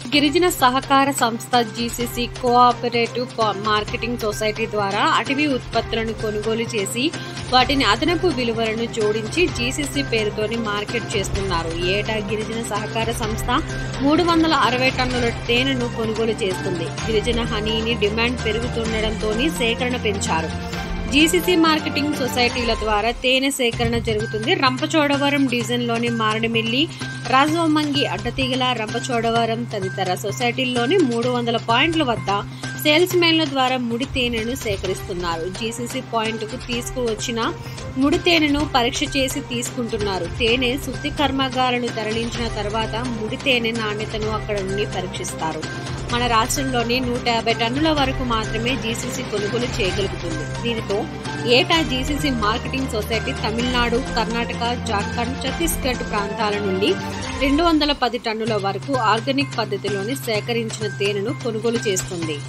గిరిజన సహకార సంస్థ జీసీసీ కోఆపరేటివ్ పా- మార్కెటింగ్ సొసైటీ ద్వారా అటవీ ఉత్పత్తులను కొనుగోలు చేసి వాటిని అదనపు విలువలను జోడించి జీసీసీ పేరుతోని మార్కెట్ చేస్తున్నారు ఏటా గిరిజన సహకార సంస్థ మూడు వందల అరవై టన్నుల తేనెను కొనుగోలు చేస్తుంది గిరిజన హనీని డిమాండ్ పెరుగుతుండటంతో సేకరణ పెంచారు జీసీసీ మార్కెటింగ్ సొసైటీల ద్వారా తేనె సేకరణ జరుగుతుంది రంపచోడవరం డివిజన్లోని మారడిమిల్లి రాజవమంగి అడ్డతీగల రంపచోడవరం తదితర సొసైటీల్లోని మూడు వందల పాయింట్ల వద్ద సేల్స్ మెన్ల ద్వారా ముడి తేనెను సేకరిస్తున్నారు జీసీసీ పాయింట్కు తీసుకువచ్చిన ముడి తేనెను పరీక్ష చేసి తీసుకుంటున్నారు తేనె శుద్ధి కర్మాగారాలు తరలించిన తర్వాత ముడి తేనె నాణ్యతను అక్కడ నుండి పరీక్షిస్తారు మన రాష్ట్రంలోని నూట యాభై టన్నుల వరకు మాత్రమే జీసీసీ కొనుగోలు చేయగలుగుతుంది దీనితో ఏటా GCC marketing society Tamil Nadu Karnataka Jharkhand Chhattisgarh ప్రాంతాల నుండి రెండు వందల పది టన్నుల వరకు ఆర్గానిక్ పద్ధతిలోని సేకరించిన తేనెను కొనుగోలు చేస్తుంది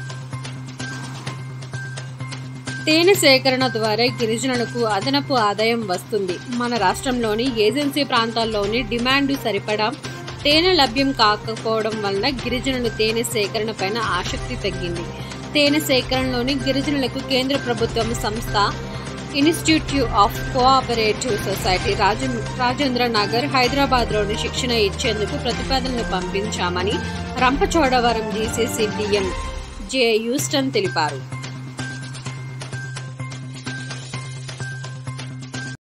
తేనె సేకరణ ద్వారా గిరిజనులకు అదనపు ఆదాయం వస్తుంది మన రాష్ట్రంలోని ఏజెన్సీ ప్రాంతాల్లోని డిమాండ్ సరిపడా తేనె లభ్యం కాకపోవడం వలన గిరిజనులు తేనె సేకరణ పైన ఆసక్తి తగ్గింది తేనె సేకరణలోని గిరిజనులకు కేంద్ర ప్రభుత్వం సంస్థ institute of cooperative society Raja Rajendra Nagar హైదరాబాద్లోని శిక్షణ ఇచ్చేందుకు ప్రతిపాదనలు పంపించామని రంపచోడవరం జీసీసీ డిఎం జే యూస్టన్ తెలిపారు